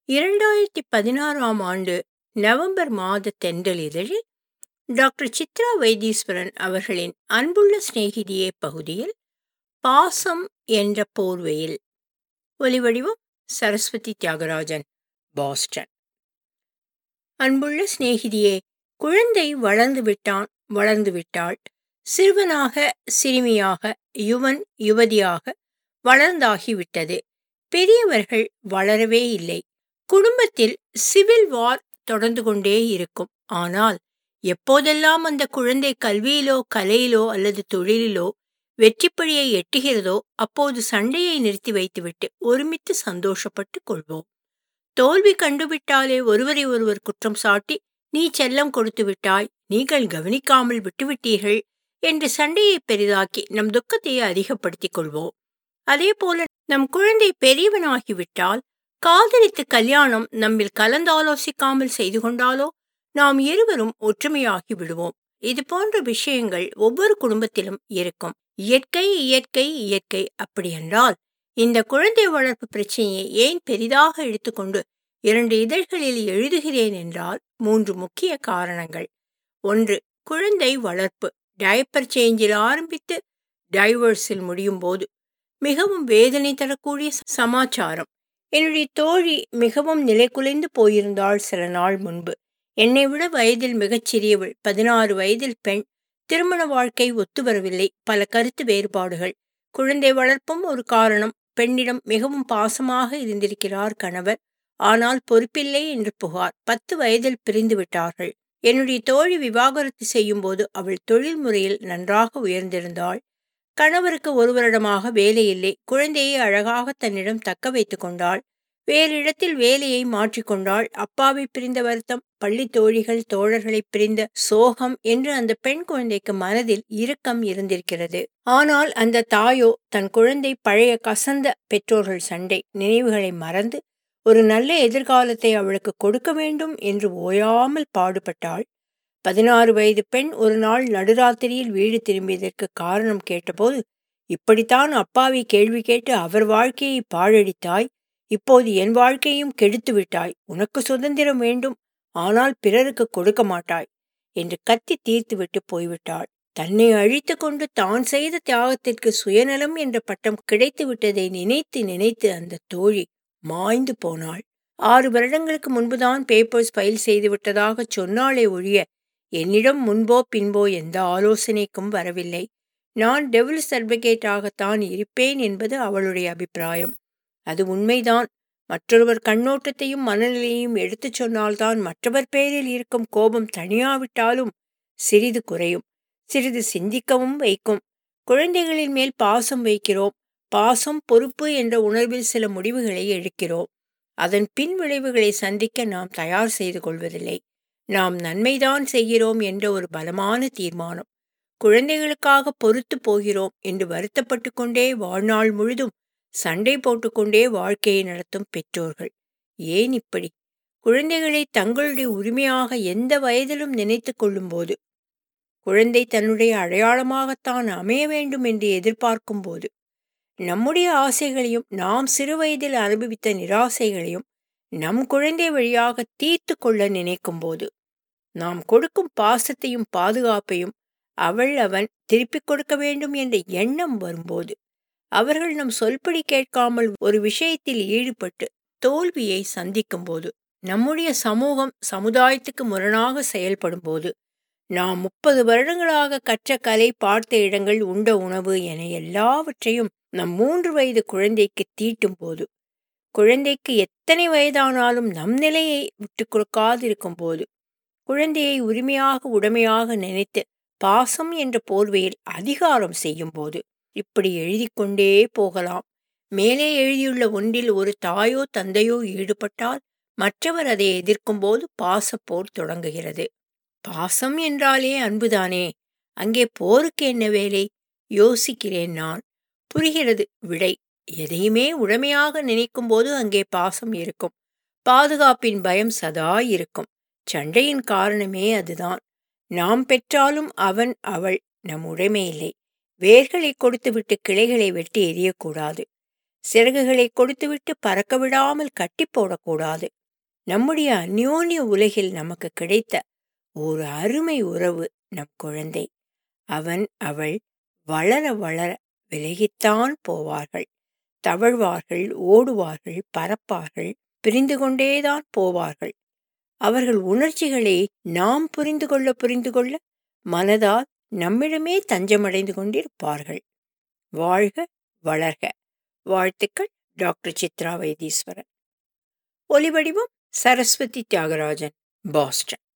இரண்டாயிரத்தி பதினாறாம் ஆண்டு நவம்பர் மாத தென்றல் இதழில் டாக்டர் சித்ரா வைத்தீஸ்வரன் அவர்களின் அன்புள்ள சிநேகிதியே பகுதியில் பாசம் என்ற போர்வையில் ஒலிவடிவம் சரஸ்வதி தியாகராஜன் பாஸ்டன் அன்புள்ள சிநேகிதியே குழந்தை வளர்ந்து விட்டான் வளர்ந்து விட்டாள் சிறுவனாக சிறுமியாக யுவன் யுவதியாக வளர்ந்தாகிவிட்டது பெரியவர்கள் வளரவே இல்லை குடும்பத்தில் சிவில் வார் தொடர்ந்து கொண்டே இருக்கும் ஆனால் எப்போதெல்லாம் அந்த குழந்தை கல்வியிலோ கலையிலோ அல்லது தொழிலிலோ வெற்றிப்படியை எட்டுகிறதோ அப்போது சண்டையை நிறுத்தி வைத்துவிட்டு ஒருமித்து சந்தோஷப்பட்டு கொள்வோம் தோல்வி கண்டுவிட்டாலே ஒருவரை ஒருவர் குற்றம் சாட்டி நீ செல்லம் கொடுத்து விட்டாய் நீங்கள் கவனிக்காமல் விட்டுவிட்டீர்கள் என்று சண்டையை பெரிதாக்கி நம் துக்கத்தை அதிகப்படுத்திக் கொள்வோம் அதே போல நம் குழந்தை பெரியவனாகிவிட்டால் காதலித்து கல்யாணம் நம்மில் கலந்தாலோசிக்காமல் செய்து கொண்டாலோ நாம் இருவரும் ஒற்றுமையாகி விடுவோம் இது போன்ற விஷயங்கள் ஒவ்வொரு குடும்பத்திலும் இருக்கும் இயற்கை இயற்கை இயற்கை அப்படியென்றால் இந்த குழந்தை வளர்ப்பு பிரச்சனையை ஏன் பெரிதாக எடுத்துக்கொண்டு இரண்டு இதழ்களில் எழுதுகிறேன் என்றால் மூன்று முக்கிய காரணங்கள் ஒன்று குழந்தை வளர்ப்பு டயப்பர் சேஞ்சில் ஆரம்பித்து டைவர்ஸில் முடியும் போது மிகவும் வேதனை தரக்கூடிய சமாச்சாரம் என்னுடைய தோழி மிகவும் நிலைகுலைந்து போயிருந்தாள் சில நாள் முன்பு என்னை விட வயதில் மிகச் சிறியவள் பதினாறு வயதில் பெண் திருமண வாழ்க்கை ஒத்து வரவில்லை பல கருத்து வேறுபாடுகள் குழந்தை வளர்ப்பும் ஒரு காரணம் பெண்ணிடம் மிகவும் பாசமாக இருந்திருக்கிறார் கணவர் ஆனால் பொறுப்பில்லை என்று புகார் பத்து வயதில் பிரிந்து விட்டார்கள் என்னுடைய தோழி விவாகரத்து செய்யும் போது அவள் தொழில் முறையில் நன்றாக உயர்ந்திருந்தாள் கணவருக்கு ஒரு வருடமாக வேலை இல்லை குழந்தையை அழகாக தன்னிடம் தக்க வைத்து கொண்டாள் வேறு இடத்தில் வேலையை மாற்றிக்கொண்டாள் அப்பாவை பிரிந்த வருத்தம் பள்ளி தோழிகள் தோழர்களை பிரிந்த சோகம் என்று அந்த பெண் குழந்தைக்கு மனதில் இறுக்கம் இருந்திருக்கிறது ஆனால் அந்த தாயோ தன் குழந்தை பழைய கசந்த பெற்றோர்கள் சண்டை நினைவுகளை மறந்து ஒரு நல்ல எதிர்காலத்தை அவளுக்கு கொடுக்க வேண்டும் என்று ஓயாமல் பாடுபட்டாள் பதினாறு வயது பெண் ஒரு நாள் நடுராத்திரியில் வீடு திரும்பியதற்கு காரணம் கேட்டபோது இப்படித்தான் அப்பாவை கேள்வி கேட்டு அவர் வாழ்க்கையை பாழடித்தாய் இப்போது என் வாழ்க்கையும் கெடுத்து விட்டாய் உனக்கு சுதந்திரம் வேண்டும் ஆனால் பிறருக்கு கொடுக்க மாட்டாய் என்று கத்தி தீர்த்துவிட்டு போய்விட்டாள் தன்னை அழித்து கொண்டு தான் செய்த தியாகத்திற்கு சுயநலம் என்ற பட்டம் கிடைத்து விட்டதை நினைத்து நினைத்து அந்த தோழி மாய்ந்து போனாள் ஆறு வருடங்களுக்கு முன்புதான் பேப்பர்ஸ் ஃபைல் செய்து விட்டதாக சொன்னாலே ஒழிய என்னிடம் முன்போ பின்போ எந்த ஆலோசனைக்கும் வரவில்லை நான் டெவில் சர்டிபிகேட்டாகத்தான் இருப்பேன் என்பது அவளுடைய அபிப்பிராயம் அது உண்மைதான் மற்றொருவர் கண்ணோட்டத்தையும் மனநிலையும் எடுத்துச் சொன்னால்தான் மற்றவர் பேரில் இருக்கும் கோபம் தனியாவிட்டாலும் சிறிது குறையும் சிறிது சிந்திக்கவும் வைக்கும் குழந்தைகளின் மேல் பாசம் வைக்கிறோம் பாசம் பொறுப்பு என்ற உணர்வில் சில முடிவுகளை எடுக்கிறோம் அதன் பின் விளைவுகளை சந்திக்க நாம் தயார் செய்து கொள்வதில்லை நாம் நன்மைதான் செய்கிறோம் என்ற ஒரு பலமான தீர்மானம் குழந்தைகளுக்காக பொறுத்து போகிறோம் என்று வருத்தப்பட்டு கொண்டே வாழ்நாள் முழுதும் சண்டை போட்டுக்கொண்டே வாழ்க்கையை நடத்தும் பெற்றோர்கள் ஏன் இப்படி குழந்தைகளை தங்களுடைய உரிமையாக எந்த வயதிலும் நினைத்து கொள்ளும்போது குழந்தை தன்னுடைய அடையாளமாகத்தான் அமைய வேண்டும் என்று எதிர்பார்க்கும் போது நம்முடைய ஆசைகளையும் நாம் சிறு வயதில் அனுபவித்த நிராசைகளையும் நம் குழந்தை வழியாக தீர்த்து கொள்ள நினைக்கும் போது நாம் கொடுக்கும் பாசத்தையும் பாதுகாப்பையும் அவள் அவன் திருப்பிக் கொடுக்க வேண்டும் என்ற எண்ணம் வரும்போது அவர்கள் நம் சொல்படி கேட்காமல் ஒரு விஷயத்தில் ஈடுபட்டு தோல்வியை சந்திக்கும் போது நம்முடைய சமூகம் சமுதாயத்துக்கு முரணாக செயல்படும் போது நாம் முப்பது வருடங்களாக கற்ற கலை பார்த்த இடங்கள் உண்ட உணவு என எல்லாவற்றையும் நம் மூன்று வயது குழந்தைக்கு தீட்டும் போது குழந்தைக்கு எத்தனை வயதானாலும் நம் நிலையை விட்டு கொடுக்காதிருக்கும் போது குழந்தையை உரிமையாக உடமையாக நினைத்து பாசம் என்ற போர்வையில் அதிகாரம் செய்யும் போது இப்படி எழுதி கொண்டே போகலாம் மேலே எழுதியுள்ள ஒன்றில் ஒரு தாயோ தந்தையோ ஈடுபட்டால் மற்றவர் அதை எதிர்க்கும் போது பாசப்போர் தொடங்குகிறது பாசம் என்றாலே அன்புதானே அங்கே போருக்கு என்ன வேலை யோசிக்கிறேன் நான் புரிகிறது விடை எதையுமே உடமையாக நினைக்கும் போது அங்கே பாசம் இருக்கும் பாதுகாப்பின் பயம் சதா இருக்கும் சண்டையின் காரணமே அதுதான் நாம் பெற்றாலும் அவன் அவள் நம் உடைமை இல்லை வேர்களை கொடுத்துவிட்டு கிளைகளை வெட்டி எரியக்கூடாது சிறகுகளை கொடுத்துவிட்டு பறக்க விடாமல் கட்டி போடக்கூடாது நம்முடைய அந்யோன்ய உலகில் நமக்கு கிடைத்த ஒரு அருமை உறவு நம் குழந்தை அவன் அவள் வளர வளர விலகித்தான் போவார்கள் தவழ்வார்கள் ஓடுவார்கள் பறப்பார்கள் பிரிந்து கொண்டேதான் போவார்கள் அவர்கள் உணர்ச்சிகளை நாம் புரிந்து கொள்ள புரிந்து கொள்ள மனதால் நம்மிடமே தஞ்சமடைந்து கொண்டிருப்பார்கள் வாழ்க வளர்க வாழ்த்துக்கள் டாக்டர் சித்ரா வைத்தீஸ்வரன் ஒலிவடிவம் சரஸ்வதி தியாகராஜன் பாஸ்டன்